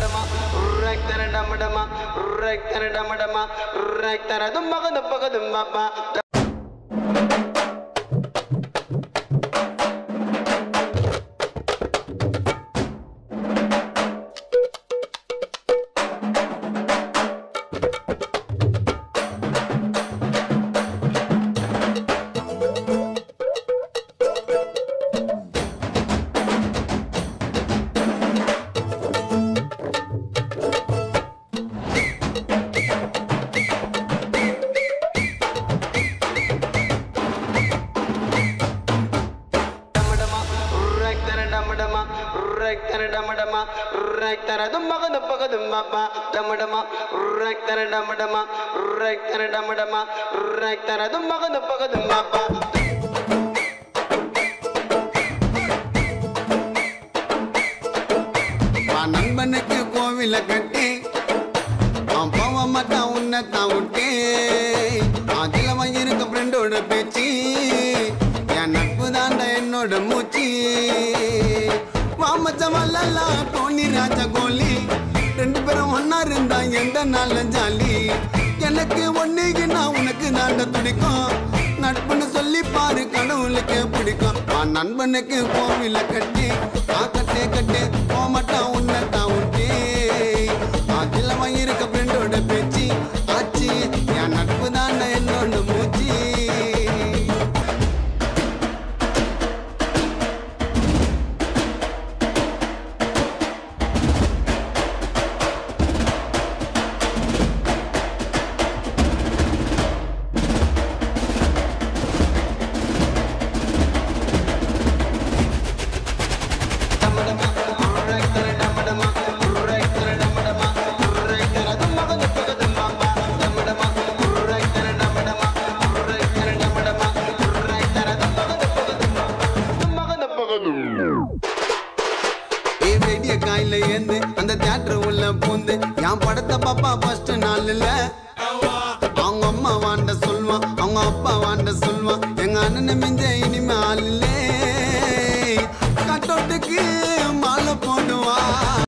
டமடமா ரைக் தர டமடமா ரைக் தர டமடமா ரைக் தர தும்பக தும்பக தும்பப்பா டமடமா ரைக் தர டமடமா ரைக் தர டமடமா ரைக் தர தும்பக தும்பக தும்பப்பா டமடமா ரைக் தர டமடமா ரைக் தர டமடமா ரைக் தர தும்பக தும்பக தும்பப்பா வா நண்பனுக்கு கோவில கட்டி அவன் போக மாட்டான் உன்னை தான் விட்டே அதுல இருக்க ஃப்ரெண்டோட பேச்சு என் நட்பு தாண்டா என்னோட மூச்சு வாமச்சவல்லா டோனி ராஜா கோலி ரெண்டு பேரும் ஒன்னா இருந்தா எந்த நாள்ல ஜாலி எனக்கு ஒன்னுக்கு நான் உனக்கு தாண்ட துடிக்கும் நட்புன்னு சொல்லி பாரு கடவுளுக்கு பிடிக்கும் ஆ நண்பனுக்கு கோவில கட்டி ஆ கட்டே கட்டே போமாட்டான் உன்னை தான் விட்டே அதுல இருக்க ஃப்ரெண்டோட பேச்சு ஆச்சு என் நட்பு தாண்ட என்னோட மூச்சு டமடமா ரைக் தர டமடமா ரைக் தர டமடமா ரைக் தர தும்பக தும்பக தும்பப்பா டமடமா ரைக் தர டமடமா ரைக் தர டமடமா ரைக் தர தும்பக தும்பக தும்பப்பா தும்பக தும்பக தும்பப்பா ஏ வெடிய காயில ஏந்து அந்த தியேட்டர் உள்ள பூந்து என் படத்தை பாப்பா ஃபர்ஸ்ட் நாள்ல அவங்க அம்மா வாண்ட சொல்லுவான் அவங்க அப்பா வாண்ட சொல்லுவான் எங்க அண்ணன் மிஞ்ச இனிமே ஆள் இல்லே கட்டோட்டுக்கு